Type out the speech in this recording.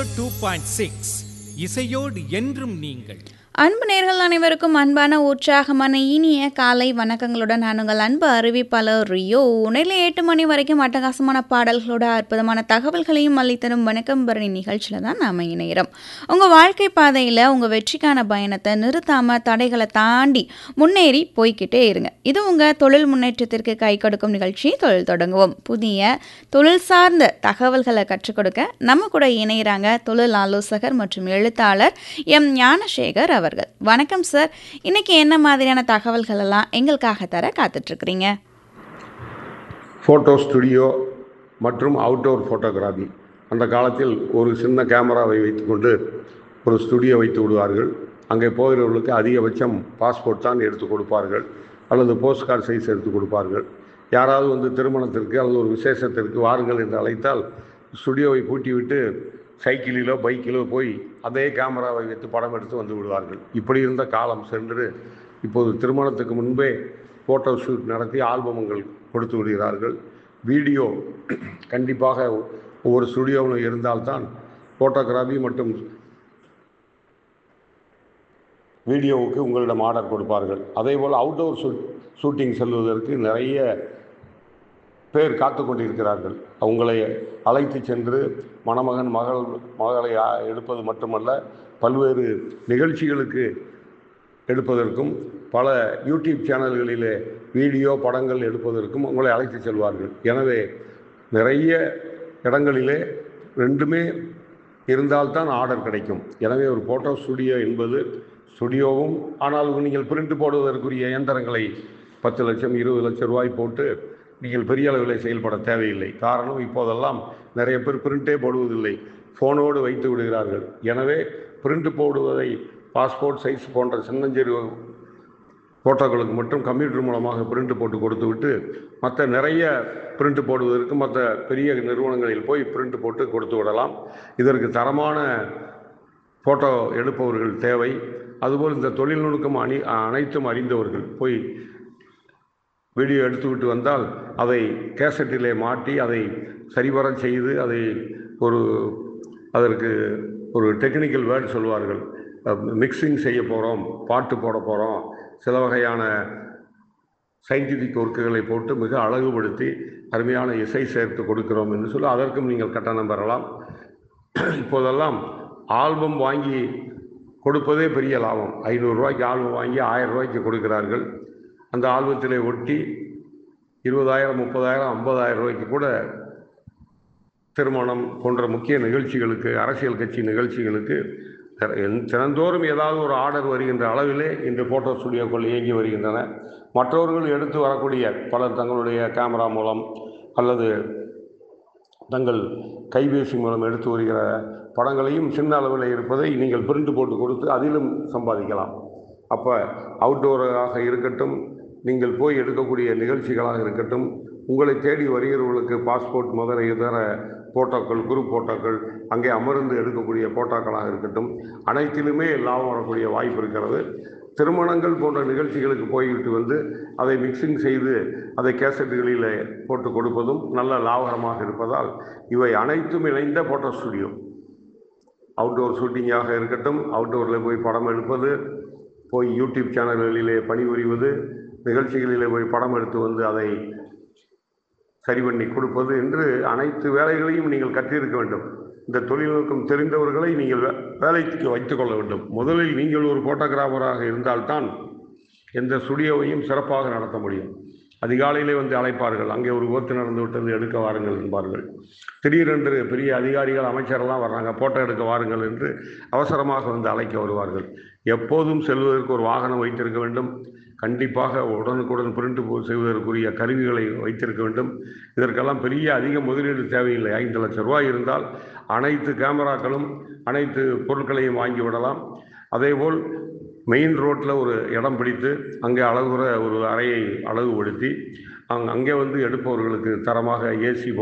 two point six இசையோடு என்றும் நீங்கள் அன்பு நேர்கள் அனைவருக்கும் அன்பான உற்சாகமான இனிய காலை வணக்கங்களுடன் நான் உங்கள் அன்பு அறிவிப்பாளர் ரியோ உணர்ல எட்டு மணி வரைக்கும் அட்டகாசமான பாடல்களோட அற்புதமான தகவல்களையும் அள்ளித்தரும் வணக்கம் பரணி நிகழ்ச்சியில் தான் நாம் இணைகிறோம் உங்கள் வாழ்க்கை பாதையில் உங்கள் வெற்றிக்கான பயணத்தை நிறுத்தாமல் தடைகளை தாண்டி முன்னேறி போய்க்கிட்டே இருங்க இது உங்கள் தொழில் முன்னேற்றத்திற்கு கை கொடுக்கும் நிகழ்ச்சி தொழில் தொடங்குவோம் புதிய தொழில் சார்ந்த தகவல்களை கற்றுக் கொடுக்க நம்ம கூட இணைகிறாங்க தொழில் ஆலோசகர் மற்றும் எழுத்தாளர் எம் ஞானசேகர் அவர்கள் வணக்கம் சார் இன்னைக்கு என்ன மாதிரியான தகவல்கள் எல்லாம் எங்களுக்காக தர காத்துட்ருக்குறீங்க ஃபோட்டோ ஸ்டுடியோ மற்றும் அவுட்டோர் ஃபோட்டோகிராஃபி அந்த காலத்தில் ஒரு சின்ன கேமராவை வைத்துக்கொண்டு ஒரு ஸ்டுடியோ வைத்து விடுவார்கள் அங்கே போகிறவர்களுக்கு அதிகபட்சம் பாஸ்போர்ட் தான் எடுத்து கொடுப்பார்கள் அல்லது போஸ்ட் கார்டு சைஸ் எடுத்து கொடுப்பார்கள் யாராவது வந்து திருமணத்திற்கு அல்லது ஒரு விசேஷத்திற்கு வாருங்கள் என்று அழைத்தால் ஸ்டுடியோவை பூட்டிவிட்டு சைக்கிளிலோ பைக்கிலோ போய் அதே கேமராவை வைத்து படம் எடுத்து வந்து விடுவார்கள் இப்படி இருந்த காலம் சென்று இப்போது திருமணத்துக்கு முன்பே ஃபோட்டோ ஷூட் நடத்தி ஆல்பங்கள் கொடுத்து விடுகிறார்கள் வீடியோ கண்டிப்பாக ஒவ்வொரு ஸ்டுடியோவிலும் இருந்தால்தான் ஃபோட்டோகிராஃபி மற்றும் வீடியோவுக்கு உங்களிடம் ஆர்டர் கொடுப்பார்கள் அதே போல் அவுட்டோர் ஷூட் ஷூட்டிங் செல்வதற்கு நிறைய பேர் காத்து கொண்டிருக்கிறார்கள் அவங்களை அழைத்து சென்று மணமகன் மகள் மகளை ஆ- எடுப்பது மட்டுமல்ல பல்வேறு நிகழ்ச்சிகளுக்கு எடுப்பதற்கும் பல யூடியூப் சேனல்களிலே வீடியோ படங்கள் எடுப்பதற்கும் உங்களை அழைத்து செல்வார்கள் எனவே நிறைய இடங்களிலே ரெண்டுமே இருந்தால்தான் ஆர்டர் கிடைக்கும் எனவே ஒரு ஃபோட்டோ ஸ்டுடியோ என்பது ஸ்டுடியோவும் ஆனால் நீங்கள் பிரிண்ட் போடுவதற்குரிய இயந்திரங்களை பத்து லட்சம் இருபது லட்சம் ரூபாய் போட்டு நீங்கள் பெரிய அளவில் செயல்பட தேவையில்லை காரணம் இப்போதெல்லாம் நிறைய பேர் பிரிண்டே போடுவதில்லை ஃபோனோடு வைத்து விடுகிறார்கள் எனவே பிரிண்ட் போடுவதை பாஸ்போர்ட் சைஸ் போன்ற சின்னஞ்சிறு ஃபோட்டோக்களுக்கு மட்டும் கம்ப்யூட்டர் மூலமாக பிரிண்ட் போட்டு கொடுத்து விட்டு மற்ற நிறைய பிரிண்ட் போடுவதற்கு மற்ற பெரிய நிறுவனங்களில் போய் பிரிண்ட் போட்டு கொடுத்து விடலாம் இதற்கு தரமான ஃபோட்டோ எடுப்பவர்கள் தேவை அதுபோல் இந்த தொழில்நுட்பம் அணி அனைத்தும் அறிந்தவர்கள் போய் வீடியோ எடுத்துவிட்டு வந்தால் அதை கேசட்டிலே மாட்டி அதை சரிவர செய்து அதை ஒரு அதற்கு ஒரு டெக்னிக்கல் வேர்டு சொல்வார்கள் மிக்சிங் செய்ய போகிறோம் பாட்டு போட போகிறோம் சில வகையான சயின்டிஃபிக் ஒர்க்குகளை போட்டு மிக அழகுபடுத்தி அருமையான இசை சேர்த்து கொடுக்கிறோம் என்று சொல்லி அதற்கும் நீங்கள் கட்டணம் பெறலாம் இப்போதெல்லாம் ஆல்பம் வாங்கி கொடுப்பதே பெரிய லாபம் ஐநூறுரூவாய்க்கு ஆல்பம் வாங்கி ஆயிரம் ரூபாய்க்கு கொடுக்கிறார்கள் அந்த ஆல்பத்திலே ஒட்டி இருபதாயிரம் முப்பதாயிரம் ஐம்பதாயிரம் ரூபாய்க்கு கூட திருமணம் போன்ற முக்கிய நிகழ்ச்சிகளுக்கு அரசியல் கட்சி நிகழ்ச்சிகளுக்கு திற- எந்- தினந்தோறும் ஏதாவது ஒரு ஆர்டர் வருகின்ற அளவிலே இந்த ஃபோட்டோ ஸ்டுடியோக்கள் இயங்கி வருகின்றன மற்றவர்கள் எடுத்து வரக்கூடிய பலர் தங்களுடைய கேமரா மூலம் அல்லது தங்கள் கைபேசி மூலம் எடுத்து வருகிற படங்களையும் சின்ன அளவில் இருப்பதை நீங்கள் பிரிண்ட் போட்டு கொடுத்து அதிலும் சம்பாதிக்கலாம் அப்போ அவுட்டோராக இருக்கட்டும் நீங்கள் போய் எடுக்கக்கூடிய நிகழ்ச்சிகளாக இருக்கட்டும் உங்களை தேடி வருகிறவர்களுக்கு பாஸ்போர்ட் முதல இதர போட்டோக்கள் குரூப் போட்டோக்கள் அங்கே அமர்ந்து எடுக்கக்கூடிய போட்டோக்களாக இருக்கட்டும் அனைத்திலுமே லாபம் வரக்கூடிய வாய்ப்பு இருக்கிறது திருமணங்கள் போன்ற நிகழ்ச்சிகளுக்கு போய்விட்டு வந்து அதை மிக்சிங் செய்து அதை கேசட்டுகளில் போட்டு கொடுப்பதும் நல்ல லாபகரமாக இருப்பதால் இவை அனைத்தும் இணைந்த ஃபோட்டோ ஸ்டுடியோ அவுட்டோர் ஷூட்டிங்காக இருக்கட்டும் அவுட்டோரில் போய் படம் எடுப்பது போய் யூடியூப் சேனல்களிலே பணிபுரிவது நிகழ்ச்சிகளிலே போய் படம் எடுத்து வந்து அதை சரி பண்ணி கொடுப்பது என்று அனைத்து வேலைகளையும் நீங்கள் கற்றிருக்க வேண்டும் இந்த தொழில்நுட்பம் தெரிந்தவர்களை நீங்கள் வே- வேலைக்கு வைத்துக்கொள்ள வேண்டும் முதலில் நீங்கள் ஒரு ஃபோட்டோகிராஃபராக இருந்தால்தான் எந்த ஸ்டுடியோவையும் சிறப்பாக நடத்த முடியும் அதிகாலையிலே வந்து அழைப்பார்கள் அங்கே ஒரு விபத்து நடந்து விட்டது எடுக்க வாருங்கள் என்பார்கள் திடீரென்று பெரிய அதிகாரிகள் அமைச்சரெல்லாம் வர்றாங்க ஃபோட்டோ எடுக்க வாருங்கள் என்று அவசரமாக வந்து அழைக்க வருவார்கள் எப்போதும் செல்வதற்கு ஒரு வாகனம் வைத்திருக்க வேண்டும் கண்டிப்பாக உடனுக்குடன் பிரிண்ட் செய்வதற்குரிய கருவிகளை வைத்திருக்க வேண்டும் இதற்கெல்லாம் பெரிய அதிக முதலீடு தேவையில்லை ஐந்து லட்சம் ரூபாய் இருந்தால் அனைத்து கேமராக்களும் அனைத்து பொருட்களையும் வாங்கி விடலாம் அதேபோல் மெயின் ரோட்டில் ஒரு இடம் பிடித்து அங்கே அழகுற ஒரு அறையை அழகுபடுத்தி அங் அங்கே வந்து எடுப்பவர்களுக்கு தரமாக ஏசி